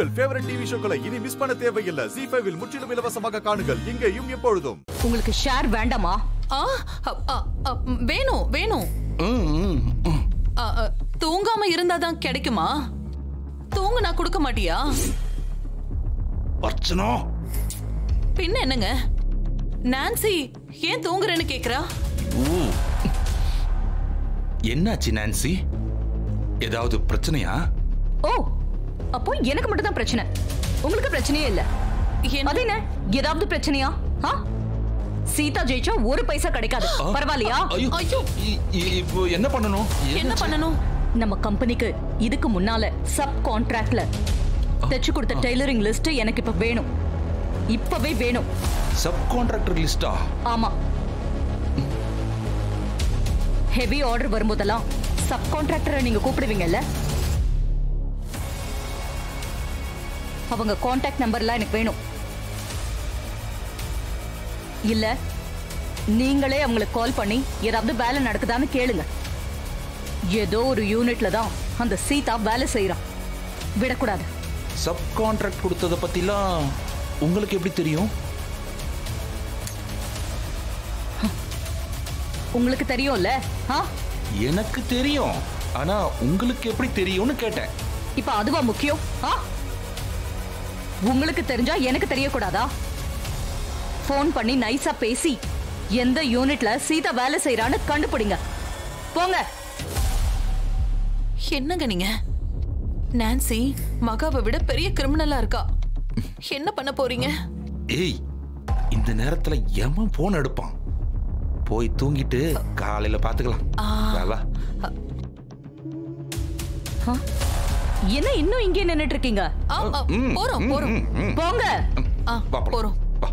உங்கள் favourite TV ஷோக்களை இனி miss பண்ண தேவையில்லை ஜி ஃபைவில் முற்றிலும் இலவசமாக காணுங்கள் இங்கேயும் எப்பொழுதும் உங்களுக்கு ஷேர் வேண்டாமா ஆ அ, அ, அ, வேணும் வேணும் அ, அ, தூங்காம இருந்தாதான் கிடைக்குமா தூங்குனா கொடுக்க மாட்டியா அர்ச்சனா பின்ன என்னங்க நான்சி ஏன் தூங்குறேன்னு கேக்குறா ஊ. என்னாச்சு நான்சி ஏதாவது பிரச்சனையா ஓ அப்போ எனக்கு மட்டும் தான் பிரச்சனை உங்களுக்கு பிரச்சனையே இல்ல என்ன- அது என்ன ஏதாவது பிரச்சனையா ஆ? சீதா ஜெயிச்சா ஒரு பைசா கிடைக்காது பரவாயில்லையா ஐயோ ஐயோ. இ- இ- இப்போ என்ன பண்ணணும் என்ன பண்ணணும் நம்ம கம்பெனிக்கு இதுக்கு முன்னால சப் கான்ட்ராக்ட்ல தைச்சு கொடுத்த டெய்லரிங் லிஸ்ட் எனக்கு இப்ப வேணும் இப்பவே வேணும் சப் கான்ட்ராக்டர் லிஸ்டா ஆமா ஹெவி ஆர்டர் வரும்போதெல்லாம் சப் கான்ட்ராக்டரை நீங்க கூப்பிடுவீங்கல்ல அவங்க காண்டாக்ட் நம்பர்லாம் எனக்கு வேணும் இல்ல நீங்களே அவங்களுக்கு கால் பண்ணி ஏதாவது வேலை நடக்குதான்னு கேளுங்க ஏதோ ஒரு யூனிட்ல தான் அந்த சீதா வேலை செய்யறான் விடக்கூடாது சப் கான்ட்ராக்ட் கொடுத்தத பத்திலாம் உங்களுக்கு எப்படி தெரியும் உங்களுக்கு தெரியும்ல ஆ எனக்கு தெரியும் ஆனா உங்களுக்கு எப்படி தெரியும்னு கேட்டேன் இப்ப அதுவா முக்கியம் ஆ உங்களுக்கு தெரிஞ்சா எனக்கு தெரியக்கூடாதா ஃபோன் பண்ணி நைஸா பேசி எந்த யூனிட்ல சீதா வேலை செய்யறான்னு கண்டுபிடிங்க போங்க என்னங்க நீங்க நான்சி மகாவை விட பெரிய கிரிமினலா இருக்கா என்ன பண்ண போறீங்க ஏய் இந்த நேரத்துல எவன் போன் எடுப்பான் போய் தூங்கிட்டு காலையில பாத்துக்கலாம் வா, வா ஆ? என்ன இன்னும் இங்கே நின்னுட்டு இருக்கீங்க ஆ, ஆ, ம், போறோம் ம், போறோம் ம், ம். போங்க ஆ, வா, போலாம். போறோம் வா.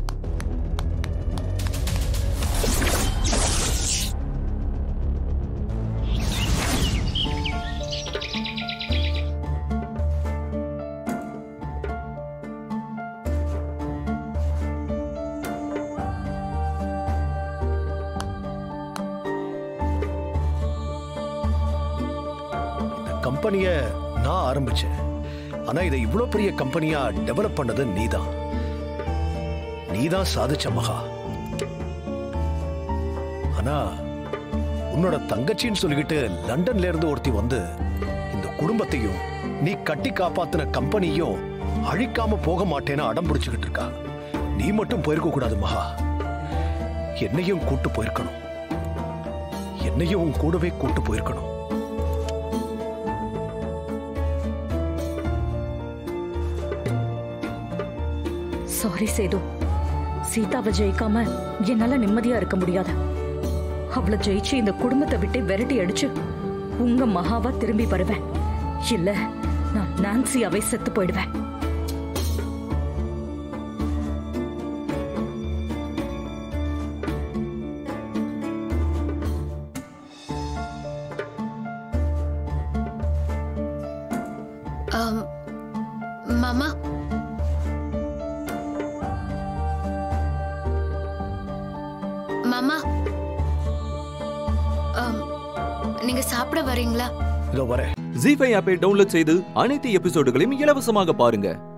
இந்த கம்பெனிய நான் ஆரம்பிச்சேன் ஆனா இதை இவ்ளோ பெரிய கம்பெனியா டெவலப் பண்ணது நீதான் நீதான் சாதிச்ச மகா ஆனா உன்னோட தங்கச்சின்னு சொல்லிக்கிட்டு லண்டன்ல இருந்து ஒருத்தி வந்து இந்த குடும்பத்தையும் நீ கட்டி காப்பாத்தின கம்பெனியும் அழிக்காம போக மாட்டேன்னு அடம் பிடிச்சுக்கிட்டு இருக்கா நீ மட்டும் போயிருக்க கூடாது மகா என்னையும் கூட்டு போயிருக்கணும் என்னையும் உன் கூடவே கூட்டு போயிருக்கணும் சாரி சேது சீதாவை ஜெயிக்காம என்னால நிம்மதியா இருக்க முடியாது அவளை ஜெயிச்சு இந்த குடும்பத்தை விட்டு விரட்டி அடிச்சு உங்க மகாவா திரும்பி வருவேன் இல்ல நான் நான்சியாவே செத்து போயிடுவேன் ஆம், மாமா மாமா ஆம், நீங்க சாப்பிட வரீங்களா இதோ வரேன் ஜி ஃபைவ் ஆப்பை டவுன்லோட் செய்து அனைத்து எபிசோடுகளையும் இலவசமாக பாருங்க